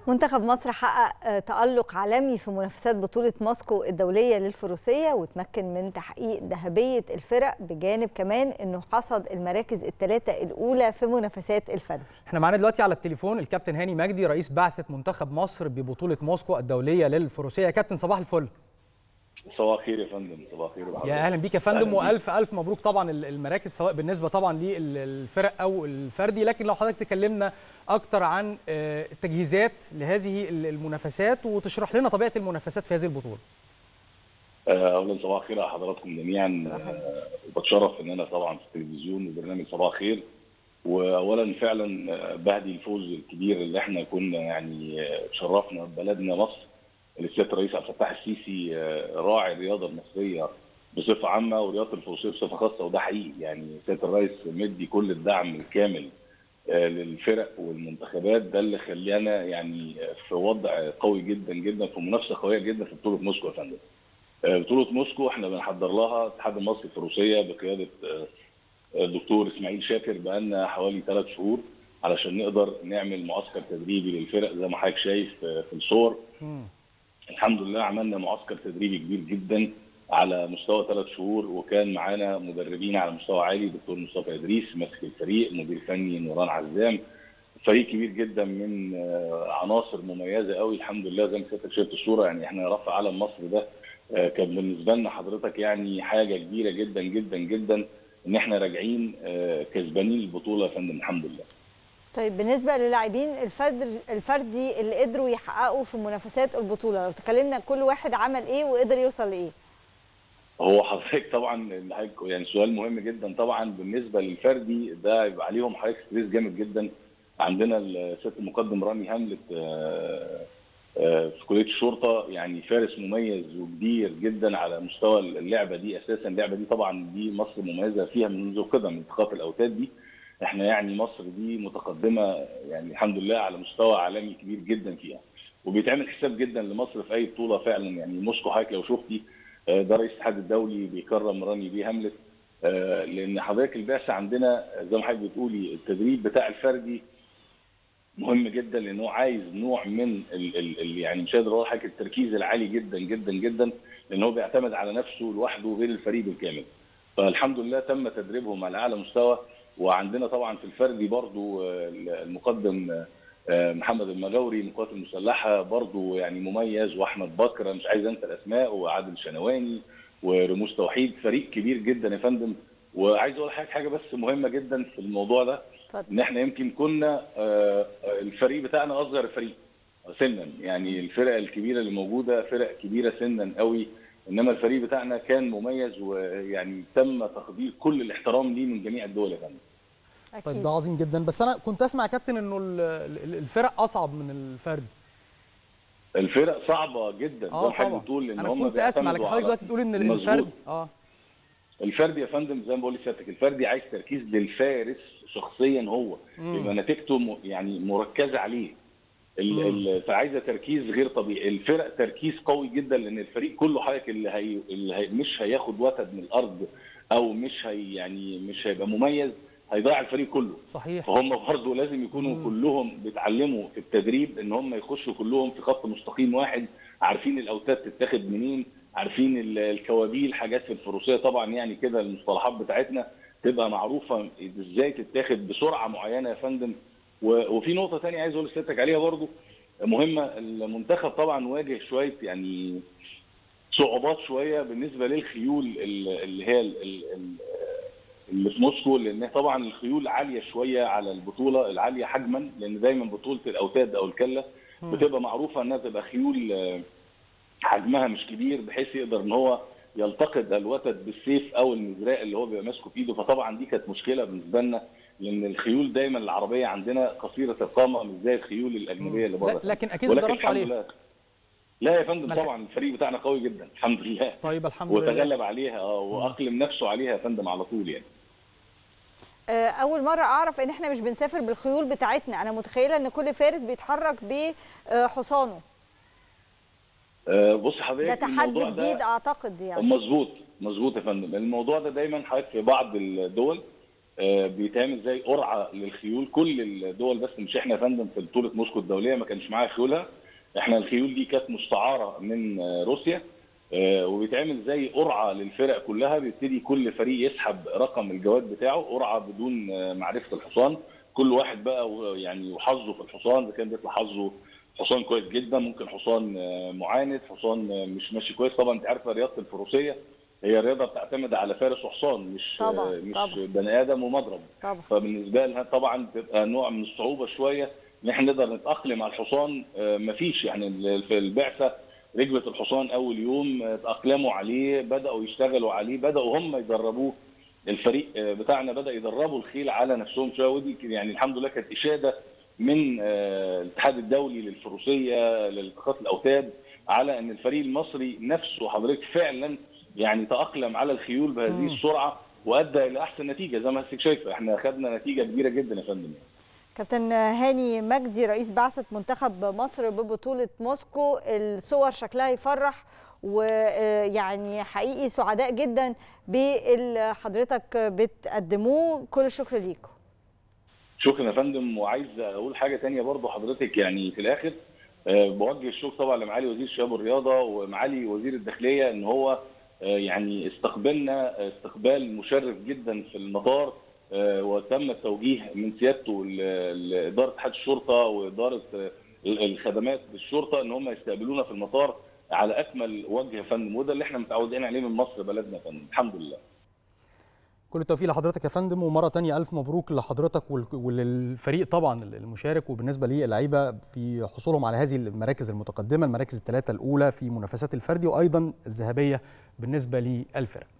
منتخب مصر حقق تألق عالمي في منافسات بطولة موسكو الدولية للفروسية وتمكن من تحقيق ذهبية الفرق بجانب كمان انه حصد المراكز الثلاثة الأولى في منافسات الفردي. احنا معانا دلوقتي على التليفون الكابتن هاني مجدي رئيس بعثة منتخب مصر ببطولة موسكو الدولية للفروسية يا كابتن صباح الفل. صباح الخير يا فندم صباح الخير يا اهلا بيك يا فندم والف الف مبروك طبعا المراكز سواء بالنسبه طبعا للفرق او الفردي لكن لو حضرتك تكلمنا اكتر عن التجهيزات لهذه المنافسات وتشرح لنا طبيعه المنافسات في هذه البطوله اولا صباح الخير على حضراتكم جميعا وبتشرف ان انا طبعا في التلفزيون وبرنامج صباح الخير واولا فعلا بهدي الفوز الكبير اللي احنا كنا يعني شرفنا بلدنا مصر السياده الرئيس عبد الفتاح السيسي راعي الرياضه المصريه بصفه عامه ورياضه الفروسيه بصفه خاصه وده حقيقي يعني سياده الرئيس مدي كل الدعم الكامل للفرق والمنتخبات ده اللي خلانا يعني في وضع قوي جدا جدا في منافسه قويه جدا في بطوله موسكو يا فندم. بطوله موسكو احنا بنحضر لها الاتحاد المصري للفروسيه بقياده الدكتور اسماعيل شاكر بقالنا حوالي ثلاث شهور علشان نقدر نعمل معسكر تدريبي للفرق زي ما حضرتك شايف في الصور. الحمد لله عملنا معسكر تدريبي كبير جدا على مستوى ثلاث شهور وكان معانا مدربين على مستوى عالي دكتور مصطفى ادريس ماسك الفريق مدير فني نوران عزام فريق كبير جدا من عناصر مميزه قوي الحمد لله زي ما حضرتك شفت الصوره يعني احنا رفع علم مصر ده كان بالنسبه لنا حضرتك يعني حاجه كبيره جدا جدا جدا ان احنا راجعين كسبانين البطوله يا فندم الحمد لله طيب بالنسبه للاعبين الفرد الفردي اللي قدروا يحققوا في منافسات البطوله لو تكلمنا كل واحد عمل ايه وقدر يوصل لايه هو حضرتك طبعا يعني سؤال مهم جدا طبعا بالنسبه للفردي ده يبقى عليهم حضرتك ستريس جامد جدا عندنا الست المقدم رامي هاملت في كليه الشرطه يعني فارس مميز وكبير جدا على مستوى اللعبه دي اساسا اللعبه دي طبعا دي مصر مميزه فيها منذ قدم انتخاب الاوتاد دي احنا يعني مصر دي متقدمه يعني الحمد لله على مستوى عالمي كبير جدا فيها وبيتعمل حساب جدا لمصر في اي بطوله فعلا يعني موسكو حضرتك لو شفتي ده رئيس الاتحاد الدولي بيكرم راني بيه هاملت لان حضرتك البعثه عندنا زي ما حضرتك بتقولي التدريب بتاع الفردي مهم جدا لانه عايز نوع من ال ال ال يعني مش قادر اقول التركيز العالي جدا جدا جدا لان هو بيعتمد على نفسه لوحده غير الفريق بالكامل فالحمد لله تم تدريبهم على اعلى مستوى وعندنا طبعا في الفردي برضو المقدم محمد المجاوري من القوات المسلحه برضو يعني مميز واحمد بكر مش عايز انسى الاسماء وعادل شنواني ورموز توحيد فريق كبير جدا يا فندم وعايز اقول حاجه حاجه بس مهمه جدا في الموضوع ده ان احنا يمكن كنا الفريق بتاعنا اصغر فريق سنا يعني الفرق الكبيره اللي موجوده فرق كبيره سنا قوي انما الفريق بتاعنا كان مميز ويعني تم تقدير كل الاحترام ليه من جميع الدول يا فندم طيب ده عظيم جدا بس انا كنت اسمع يا كابتن انه الفرق اصعب من الفردي الفرق صعبه جدا اه طبعا بتقول ان هم كنت اسمع لكن حضرتك دلوقتي بتقول ان الفردي اه الفردي يا فندم زي ما بقول لسيادتك الفردي عايز تركيز للفارس شخصيا هو يبقى نتيجته يعني مركزه عليه فعايزه تركيز غير طبيعي الفرق تركيز قوي جدا لان الفريق كله حضرتك اللي هي اللي هي مش هياخد وتد من الارض او مش هي يعني مش هيبقى مميز هيضيع الفريق كله صحيح فهم برضه لازم يكونوا مم. كلهم بيتعلموا في التدريب ان هم يخشوا كلهم في خط مستقيم واحد عارفين الاوتاد تتاخد منين عارفين الكوابيل حاجات في الفروسيه طبعا يعني كده المصطلحات بتاعتنا تبقى معروفه ازاي تتاخد بسرعه معينه يا فندم وفي نقطه ثانيه عايز اقول لسيادتك عليها برضو مهمه المنتخب طبعا واجه شويه يعني صعوبات شويه بالنسبه للخيول اللي هي اللي في موسكو لان طبعا الخيول عاليه شويه على البطوله العاليه حجما لان دايما بطوله الاوتاد او الكله بتبقى معروفه انها تبقى خيول حجمها مش كبير بحيث يقدر ان هو يلتقط الوتد بالسيف او المزراء اللي هو بيبقى ماسكه في ايده فطبعا دي كانت مشكله بالنسبه لنا لان الخيول دايما العربيه عندنا قصيره القامه مش زي الخيول الاجنبيه اللي بره لكن اكيد ضربت عليها لا يا فندم طبعا الفريق بتاعنا قوي جدا الحمد لله طيب الحمد لله وتغلب عليها اه واقلم نفسه عليها يا فندم على طول يعني اول مره اعرف ان احنا مش بنسافر بالخيول بتاعتنا انا متخيله ان كل فارس بيتحرك بحصانه بص حضرتك ده تحدي جديد اعتقد يعني مظبوط مظبوط يا فندم الموضوع ده دايما حضرتك في بعض الدول بيتعمل زي قرعه للخيول كل الدول بس مش احنا يا فندم في بطوله موسكو الدوليه ما كانش معاها خيولها احنا الخيول دي كانت مستعاره من روسيا وبيتعمل زي قرعه للفرق كلها بيبتدي كل فريق يسحب رقم الجواد بتاعه قرعه بدون معرفه الحصان كل واحد بقى يعني وحظه في الحصان اذا كان بيطلع حظه حصان كويس جدا ممكن حصان معاند حصان مش ماشي كويس طبعا انت عارفه رياضه الفروسيه هي رياضه بتعتمد على فارس وحصان مش طبعا مش طبعا. بني ادم ومضرب طبعا فبالنسبه لها طبعا بتبقى نوع من الصعوبه شويه ان احنا نقدر نتاقلم على الحصان مفيش يعني في البعثه ركبه الحصان اول يوم تاقلموا عليه بداوا يشتغلوا عليه بداوا هم يدربوه الفريق بتاعنا بدا يدربوا الخيل على نفسهم شويه ودي يعني الحمد لله كانت اشاده من الاتحاد الدولي للفروسيه لالتقاط الاوتاد على ان الفريق المصري نفسه حضرتك فعلا يعني تاقلم على الخيول بهذه مم. السرعه وادى الى احسن نتيجه زي ما حضرتك شايفه احنا خدنا نتيجه كبيره جدا يا فندم كابتن هاني مجدي رئيس بعثة منتخب مصر ببطولة موسكو الصور شكلها يفرح ويعني حقيقي سعداء جدا باللي حضرتك بتقدموه كل الشكر ليكم شكرا يا فندم وعايز اقول حاجه تانية برضو حضرتك يعني في الاخر أه بوجه الشكر طبعا لمعالي وزير الشباب والرياضه ومعالي وزير الداخليه ان هو أه يعني استقبلنا استقبال مشرف جدا في المطار أه وتم التوجيه من سيادته لاداره اتحاد الشرطه واداره الخدمات بالشرطه ان هم يستقبلونا في المطار على اكمل وجه يا فندم وده اللي احنا متعودين عليه من مصر بلدنا يا فندم الحمد لله كل التوفيق لحضرتك يا فندم ومره تانية الف مبروك لحضرتك وللفريق طبعا المشارك وبالنسبه للعيبه في حصولهم على هذه المراكز المتقدمه المراكز الثلاثه الاولى في منافسات الفردي وايضا الذهبيه بالنسبه للفرق